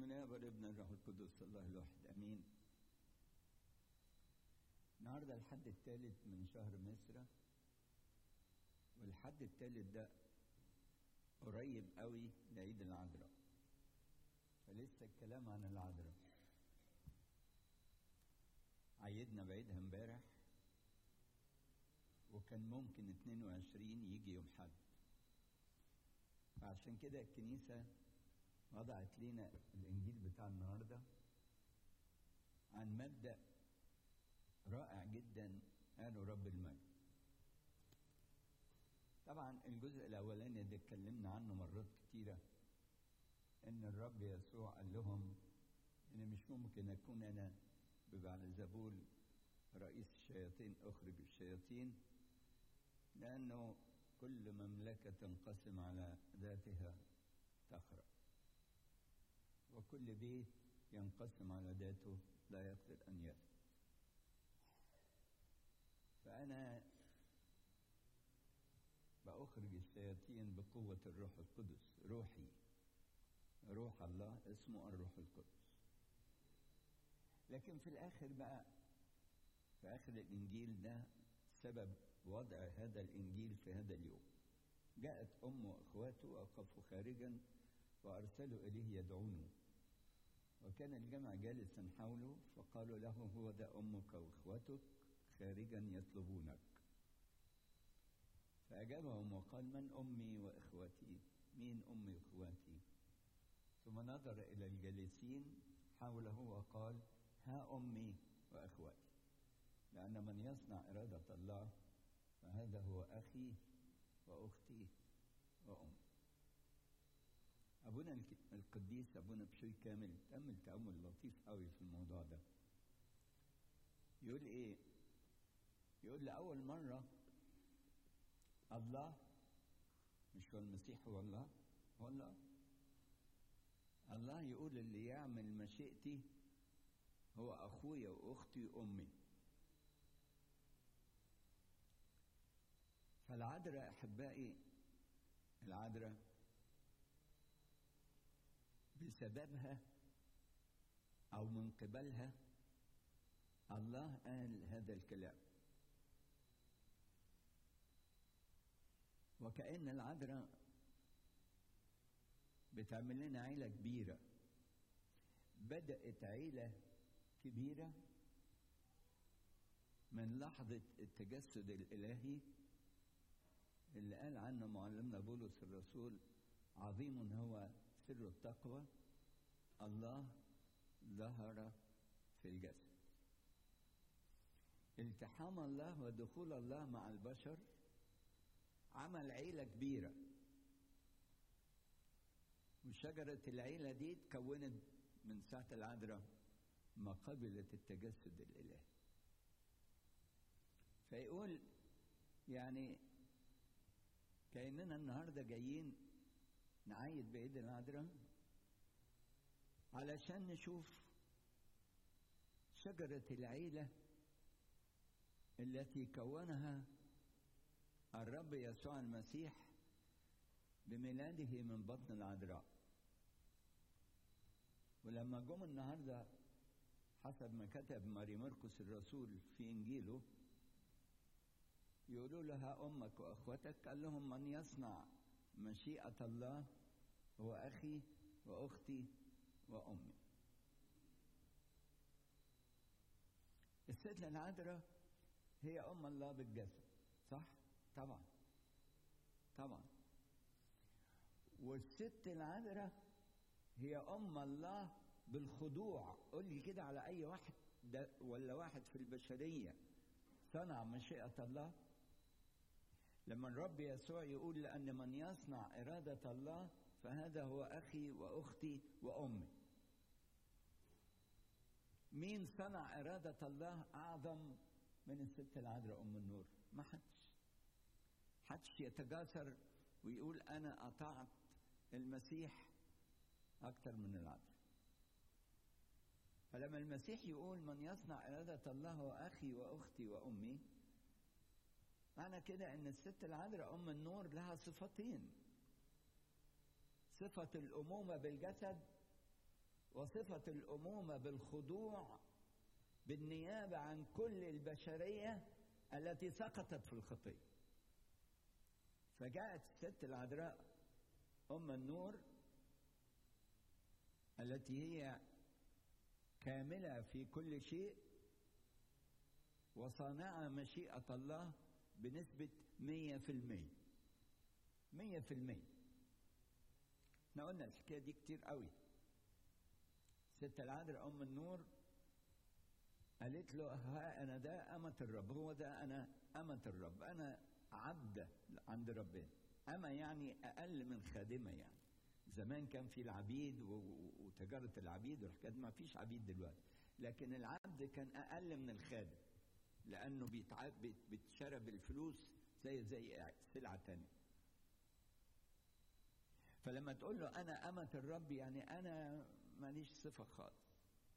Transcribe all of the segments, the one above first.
بسم الله والابن الروح القدس الله الواحد امين النهارده الحد الثالث من شهر مصر والحد الثالث ده قريب قوي لعيد العذراء فلسه الكلام عن العذراء عيدنا بعيدها امبارح وكان ممكن 22 يجي يوم حد فعشان كده الكنيسة وضعت لنا الإنجيل بتاع النهاردة عن مبدأ رائع جدا قاله رب المجد طبعا الجزء الأولاني ده اتكلمنا عنه مرات كتيرة إن الرب يسوع قال لهم إن مش ممكن أكون أنا ببعلزبول رئيس الشياطين أخرج الشياطين لأنه كل مملكة تنقسم على ذاتها تخرب وكل بيت ينقسم على ذاته لا يقدر أن يثبت فأنا بأخرج الشياطين بقوة الروح القدس روحي روح الله اسمه الروح القدس لكن في الآخر بقى في آخر الإنجيل ده سبب وضع هذا الإنجيل في هذا اليوم جاءت أم وإخواته وقفوا خارجا وأرسلوا إليه يدعونه وكان الجمع جالسا حوله فقالوا له هو ده أمك وإخوتك خارجا يطلبونك فأجابهم وقال من أمي وإخوتي مين أمي وإخوتي ثم نظر إلى الجالسين حوله وقال ها أمي وإخوتي لأن من يصنع إرادة الله فهذا هو أخي وأختي وأمي أبونا القديس أبونا بشوي كامل تأمل تأمل لطيف قوي في الموضوع ده يقول إيه يقول لأول مرة الله مش هو المسيح هو الله هو الله الله يقول اللي يعمل مشيئتي هو أخويا وأختي وأمي فالعذراء أحبائي العذراء بسببها أو من قبلها الله قال هذا الكلام وكأن العذراء بتعمل لنا عيلة كبيرة بدأت عيلة كبيرة من لحظة التجسد الإلهي اللي قال عنه معلمنا بولس الرسول عظيم هو سر التقوى الله ظهر في الجسد التحام الله ودخول الله مع البشر عمل عيلة كبيرة وشجرة العيلة دي اتكونت من ساعة العذراء ما قبلت التجسد الإلهي فيقول يعني كأننا النهاردة جايين نعيد بعيد العذراء علشان نشوف شجرة العيلة التي كونها الرب يسوع المسيح بميلاده من بطن العذراء ولما جم النهارده حسب ما كتب ماري مرقس الرسول في انجيله يقولوا لها امك واخوتك قال لهم من يصنع مشيئه الله هو اخي واختي وامي الست العذراء هي ام الله بالجسد صح طبعا طبعا والست العذراء هي ام الله بالخضوع قول لي كده على اي واحد ده ولا واحد في البشريه صنع مشيئه الله لما الرب يسوع يقول لأن من يصنع إرادة الله فهذا هو أخي وأختي وأمي مين صنع إرادة الله أعظم من الست العذراء أم النور ما حدش حدش يتجاسر ويقول أنا أطعت المسيح أكثر من العذراء فلما المسيح يقول من يصنع إرادة الله هو أخي وأختي وأمي معنى كده ان الست العذراء ام النور لها صفتين صفة الأمومة بالجسد وصفة الأمومة بالخضوع بالنيابة عن كل البشرية التي سقطت في الخطية فجاءت الست العذراء أم النور التي هي كاملة في كل شيء وصانعة مشيئة الله بنسبة مية في المية مية في المية احنا قلنا الحكاية دي كتير قوي ست العذراء أم النور قالت له ها أنا ده أمة الرب هو ده أنا أمة الرب أنا عبدة عند ربنا أما يعني أقل من خادمة يعني زمان كان في العبيد وتجارة العبيد والحكايات ما فيش عبيد دلوقتي لكن العبد كان أقل من الخادم لأنه بيتشرى بالفلوس زي زي سلعة تانية فلما تقول له أنا أمة الرب يعني أنا ماليش صفة خالص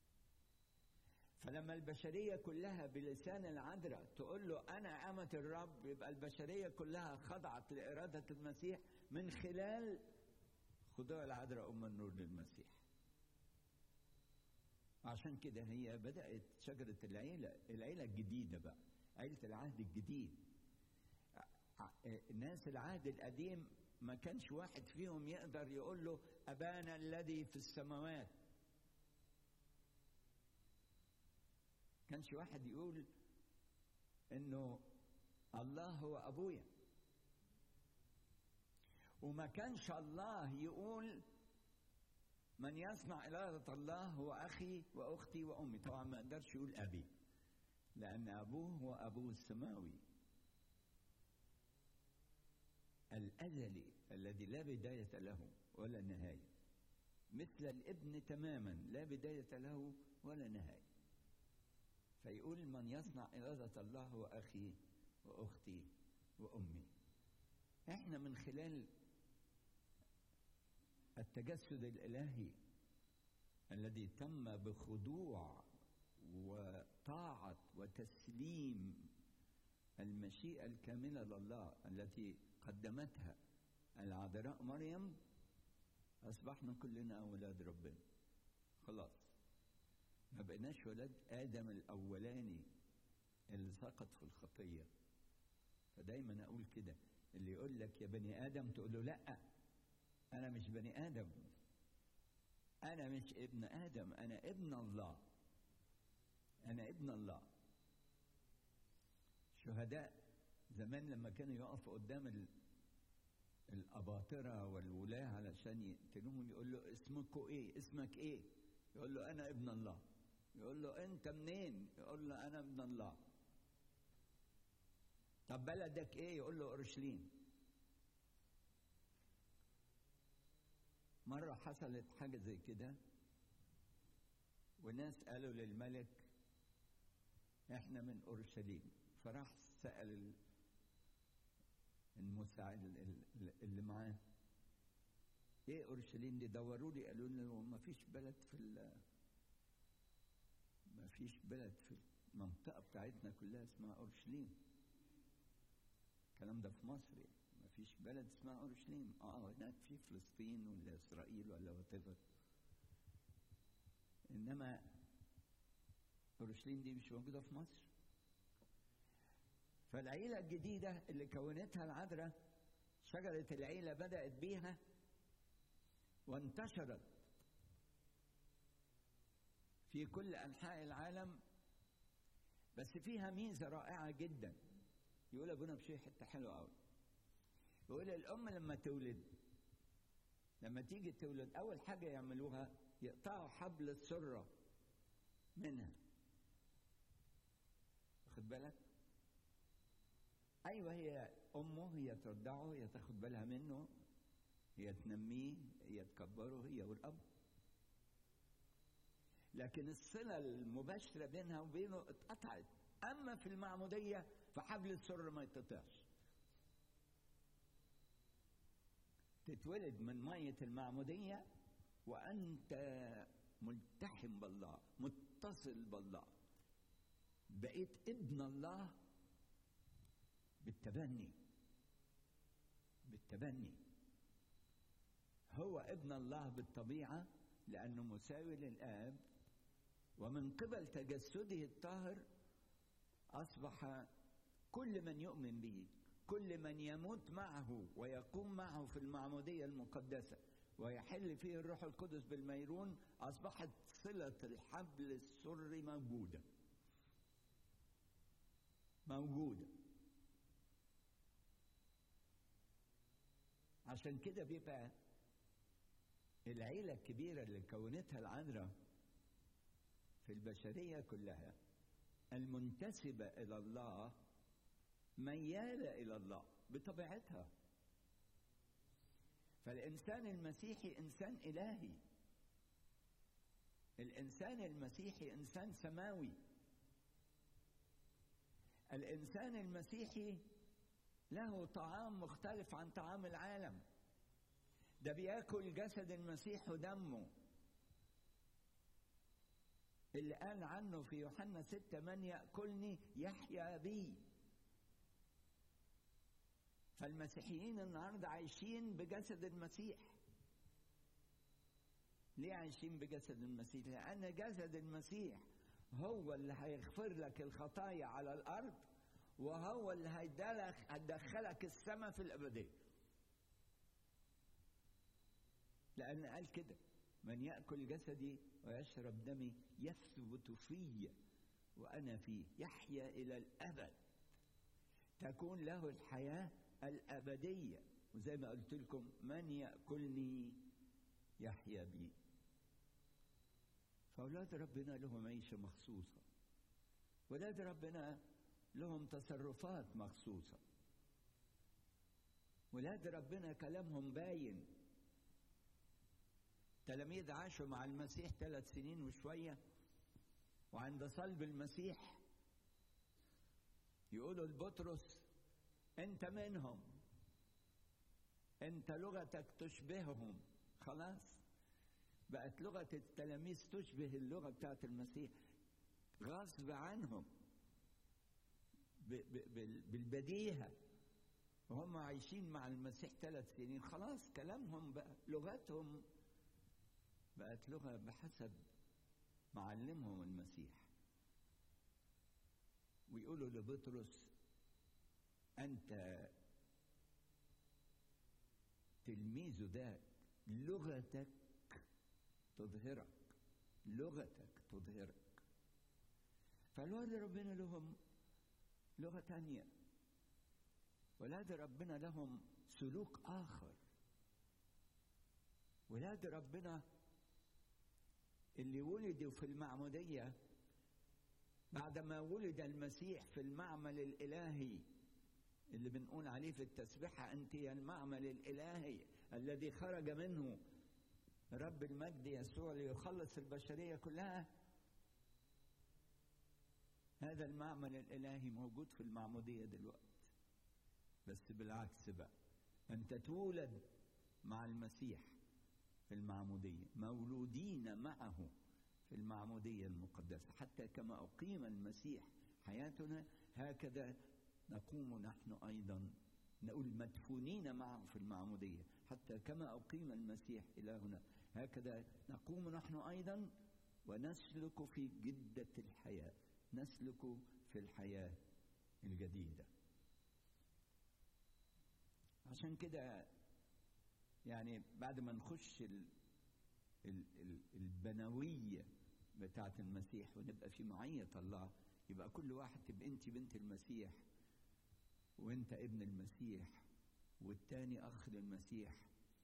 فلما البشرية كلها بلسان العذراء تقول له أنا أمة الرب يبقى البشرية كلها خضعت لإرادة المسيح من خلال خضوع العذراء أم النور للمسيح عشان كده هي بدأت شجرة العيلة العيلة الجديدة بقى عيلة العهد الجديد ناس العهد القديم ما كانش واحد فيهم يقدر يقول له أبانا الذي في السماوات كانش واحد يقول انه الله هو ابويا وما كانش الله يقول من يصنع إرادة الله هو أخي وأختي وأمي طبعا ما يقدرش يقول أبي لأن أبوه هو أبوه السماوي الأزلي الذي لا بداية له ولا نهاية مثل الابن تماما لا بداية له ولا نهاية فيقول من يصنع إرادة الله هو أخي وأختي وأمي إحنا من خلال التجسد الإلهي الذي تم بخضوع وطاعة وتسليم المشيئة الكاملة لله التي قدمتها العذراء مريم أصبحنا كلنا أولاد ربنا خلاص ما بقيناش ولاد آدم الأولاني اللي سقط في الخطية فدايما أقول كده اللي يقول لك يا بني آدم تقول له لأ أنا مش بني آدم أنا مش ابن آدم أنا ابن الله أنا ابن الله شهداء زمان لما كانوا يقفوا قدام ال... الأباطرة والولاة علشان يقتلوهم يقول له اسمكوا إيه؟ اسمك إيه؟ يقول له أنا ابن الله يقول له أنت منين؟ يقول له أنا ابن الله طب بلدك إيه؟ يقول له أورشليم مرة حصلت حاجة زي كده وناس قالوا للملك احنا من اورشليم فراح سأل المساعد اللي معاه ايه اورشليم دي دوروا لي قالوا له ما فيش بلد في ما فيش بلد في المنطقة بتاعتنا كلها اسمها اورشليم الكلام ده في مصر يعني. ما فيش بلد اسمها اورشليم اه هناك في فلسطين ولا اسرائيل ولا وات انما اورشليم دي مش موجوده في مصر فالعيله الجديده اللي كونتها العذراء شجره العيله بدات بيها وانتشرت في كل انحاء العالم بس فيها ميزه رائعه جدا يقول ابونا بشيء حته حلوه قوي يقول الام لما تولد لما تيجي تولد اول حاجه يعملوها يقطعوا حبل السره منها واخد بالك ايوه هي امه هي ترضعه هي تاخد بالها منه هي تنميه هي تكبره هي والاب لكن الصله المباشره بينها وبينه اتقطعت اما في المعموديه فحبل السر ما يتقطعش تتولد من مية المعمودية وأنت ملتحم بالله متصل بالله بقيت ابن الله بالتبني بالتبني هو ابن الله بالطبيعة لأنه مساوي للآب ومن قبل تجسده الطاهر أصبح كل من يؤمن به كل من يموت معه ويقوم معه في المعمودية المقدسة ويحل فيه الروح القدس بالميرون أصبحت صلة الحبل السري موجودة موجودة عشان كده بيبقى العيلة الكبيرة اللي كونتها العذراء في البشرية كلها المنتسبة إلى الله ميالة إلى الله بطبيعتها فالإنسان المسيحي إنسان إلهي الإنسان المسيحي إنسان سماوي الإنسان المسيحي له طعام مختلف عن طعام العالم ده بياكل جسد المسيح ودمه اللي قال عنه في يوحنا ستة من يأكلني يحيا بي فالمسيحيين النهارده عايشين بجسد المسيح ليه عايشين بجسد المسيح لأن جسد المسيح هو اللي هيغفر لك الخطايا على الأرض وهو اللي هيدخلك السماء في الأبدية لأن قال كده من يأكل جسدي ويشرب دمي يثبت في وأنا فيه يحيا إلى الأبد تكون له الحياة الأبدية وزي ما قلت لكم من يأكلني يحيا بي فأولاد ربنا لهم عيشة مخصوصة ولاد ربنا لهم تصرفات مخصوصة ولاد ربنا كلامهم باين تلاميذ عاشوا مع المسيح ثلاث سنين وشوية وعند صلب المسيح يقولوا لبطرس انت منهم انت لغتك تشبههم خلاص بقت لغة التلاميذ تشبه اللغة بتاعت المسيح غصب عنهم بالبديهة وهم عايشين مع المسيح ثلاث سنين خلاص كلامهم بقى لغتهم بقت لغة بحسب معلمهم المسيح ويقولوا لبطرس أنت تلميذه ده لغتك تظهرك لغتك تظهرك فالولاد ربنا لهم لغة تانية ولاد ربنا لهم سلوك آخر ولاد ربنا اللي ولدوا في المعمودية بعدما ولد المسيح في المعمل الإلهي اللي بنقول عليه في التسبيحة أنت يا المعمل الإلهي الذي خرج منه رب المجد يسوع ليخلص البشرية كلها هذا المعمل الإلهي موجود في المعمودية دلوقتي بس بالعكس بقى أنت تولد مع المسيح في المعمودية مولودين معه في المعمودية المقدسة حتى كما أقيم المسيح حياتنا هكذا نقوم نحن أيضا نقول مدفونين معه في المعمودية حتى كما أقيم المسيح إلهنا هكذا نقوم نحن أيضا ونسلك في جدة الحياة نسلك في الحياة الجديدة عشان كده يعني بعد ما نخش ال ال ال البنوية بتاعة المسيح ونبقى في معية الله يبقى كل واحد تبقى انت بنت المسيح وانت ابن المسيح والتاني اخ للمسيح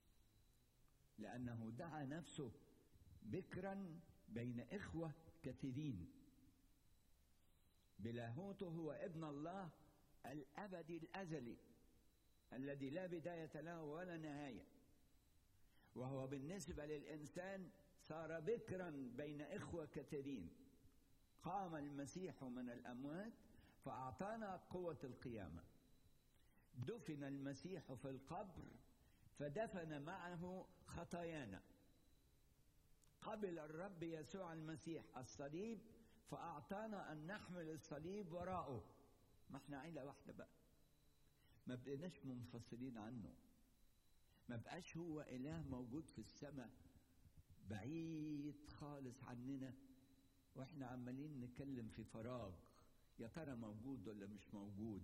لانه دعا نفسه بكرا بين اخوه كثيرين بلاهوته هو ابن الله الابدي الازلي الذي لا بدايه له ولا نهايه وهو بالنسبه للانسان صار بكرا بين اخوه كثيرين قام المسيح من الاموات فاعطانا قوه القيامه دفن المسيح في القبر فدفن معه خطايانا قبل الرب يسوع المسيح الصليب فأعطانا أن نحمل الصليب وراءه ما احنا عيلة واحدة بقى ما بقيناش منفصلين عنه ما بقاش هو إله موجود في السماء بعيد خالص عننا واحنا عمالين نتكلم في فراغ يا ترى موجود ولا مش موجود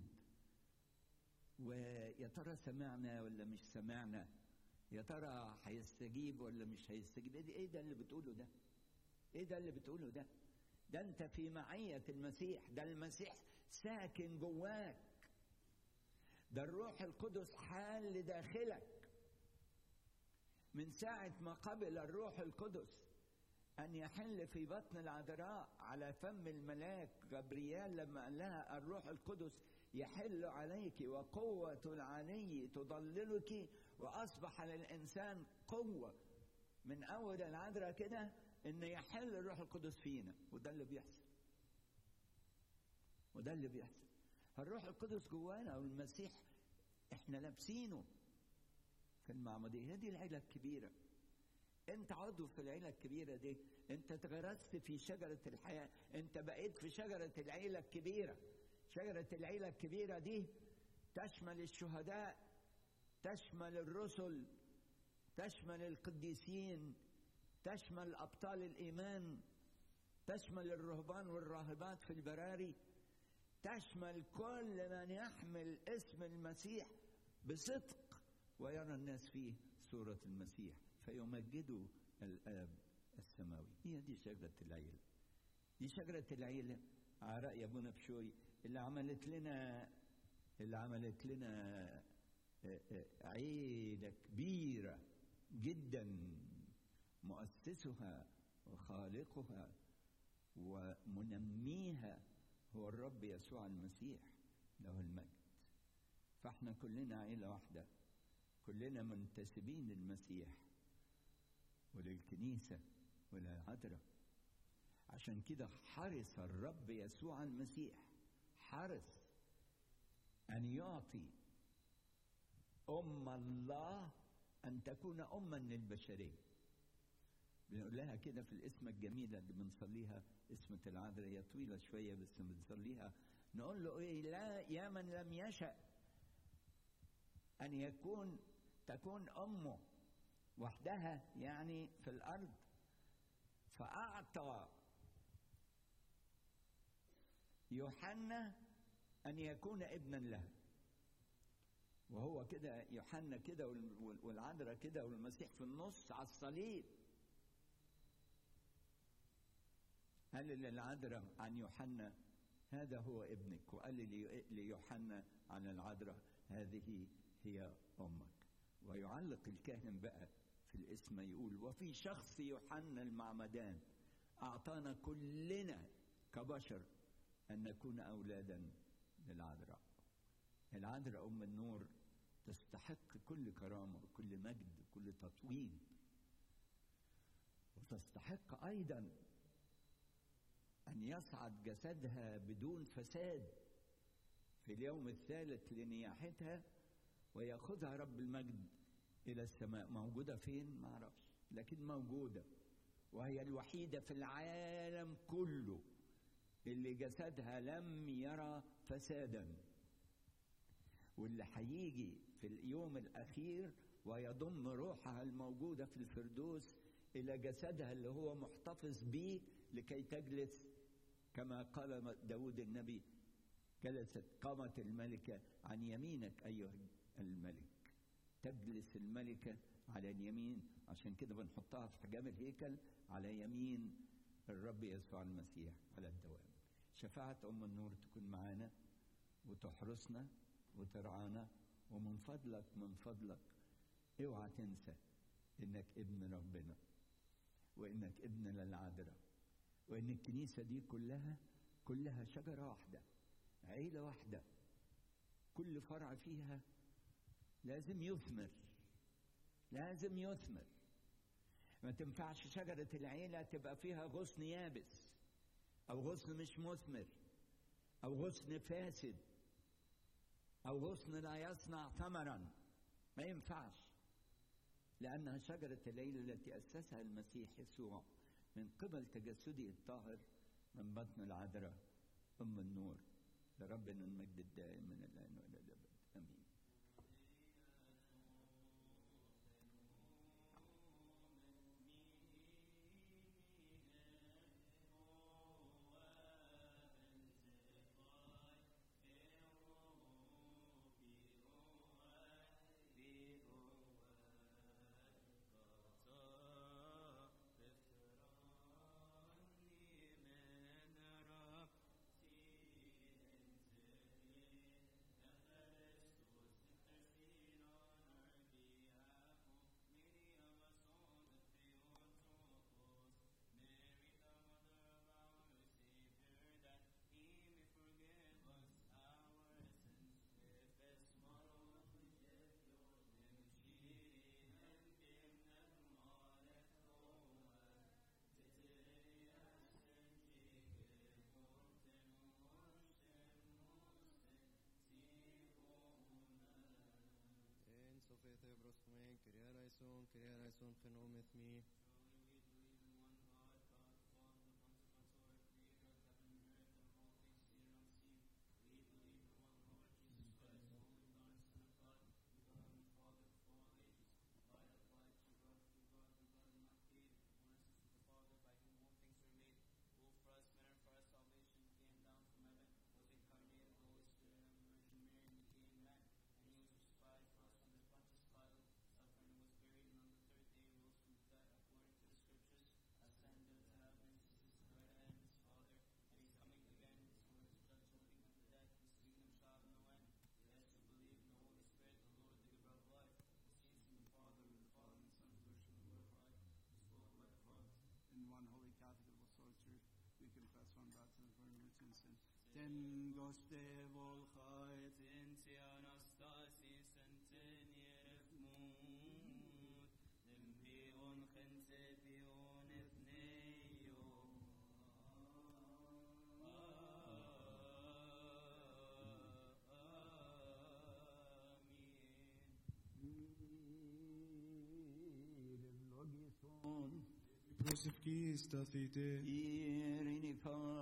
ويا ترى سمعنا ولا مش سمعنا يا ترى هيستجيب ولا مش هيستجيب ايه ده اللي بتقوله ده ايه ده اللي بتقوله ده ده انت في معية المسيح ده المسيح ساكن جواك ده الروح القدس حال داخلك من ساعة ما قبل الروح القدس أن يحل في بطن العذراء على فم الملاك جبريال لما قال لها الروح القدس يحل عليك وقوة العلي تضللك وأصبح للإنسان قوة من أول العذراء كده إن يحل الروح القدس فينا وده اللي بيحصل وده اللي بيحصل فالروح القدس جوانا والمسيح احنا لابسينه في المعمودية هي دي العيلة الكبيرة انت عضو في العيلة الكبيرة دي انت اتغرست في شجرة الحياة انت بقيت في شجرة العيلة الكبيرة شجرة العيلة الكبيرة دي تشمل الشهداء تشمل الرسل تشمل القديسين تشمل أبطال الإيمان تشمل الرهبان والراهبات في البراري تشمل كل من يحمل اسم المسيح بصدق ويرى الناس فيه صورة المسيح فيمجدوا الآب السماوي هي دي شجرة العيلة دي شجرة العيلة على رأي أبونا بشوي اللي عملت لنا اللي عملت لنا عيلة كبيرة جدا مؤسسها وخالقها ومنميها هو الرب يسوع المسيح له المجد فاحنا كلنا عيلة واحدة كلنا منتسبين للمسيح وللكنيسة وللعذراء عشان كده حرص الرب يسوع المسيح حرص أن يعطي أم الله أن تكون أما للبشرية بنقول لها كده في الاسم الجميلة اللي بنصليها اسمة العذراء هي طويلة شوية بس بنصليها نقول له إيه لا يا من لم يشأ أن يكون تكون أمه وحدها يعني في الأرض فأعطى يوحنا أن يكون ابنا لها وهو كده يوحنا كده والعذراء كده والمسيح في النص على الصليب قال للعذراء عن يوحنا هذا هو ابنك وقال ليوحنا عن العذراء هذه هي امك ويعلق الكاهن بقى في الاسم يقول وفي شخص يوحنا المعمدان اعطانا كلنا كبشر ان نكون اولادا للعذراء العذراء ام النور تستحق كل كرامه وكل مجد وكل تطويل وتستحق ايضا ان يصعد جسدها بدون فساد في اليوم الثالث لنياحتها وياخذها رب المجد الى السماء موجوده فين ما اعرفش لكن موجوده وهي الوحيده في العالم كله اللي جسدها لم يرى فسادا واللي هيجي في اليوم الاخير ويضم روحها الموجوده في الفردوس الى جسدها اللي هو محتفظ به لكي تجلس كما قال داود النبي جلست قامت الملكه عن يمينك ايها الملك تجلس الملكة على اليمين عشان كده بنحطها في حجام الهيكل على يمين الرب يسوع المسيح على الدوام شفاعة أم النور تكون معانا وتحرسنا وترعانا ومن فضلك من فضلك اوعى تنسى انك ابن ربنا وانك ابن للعذراء وان الكنيسه دي كلها كلها شجره واحده عيله واحده كل فرع فيها لازم يثمر لازم يثمر ما تنفعش شجرة العيلة تبقى فيها غصن يابس أو غصن مش مثمر أو غصن فاسد أو غصن لا يصنع ثمرا ما ينفعش لأنها شجرة العيلة التي أسسها المسيح يسوع من قبل تجسده الطاهر من بطن العذراء أم النور لربنا المجد الدائم من الآن وإلى الأبد آمين eleison, Kyrie eleison, genometh me. in one holy Catholic Apostolic Church, we confess one baptism for remission of sin. Ten goste volchait in te anastasis en tenieref mut, dem pion gente pion et neo. Logison, Prosef Christ, Dathite. Irini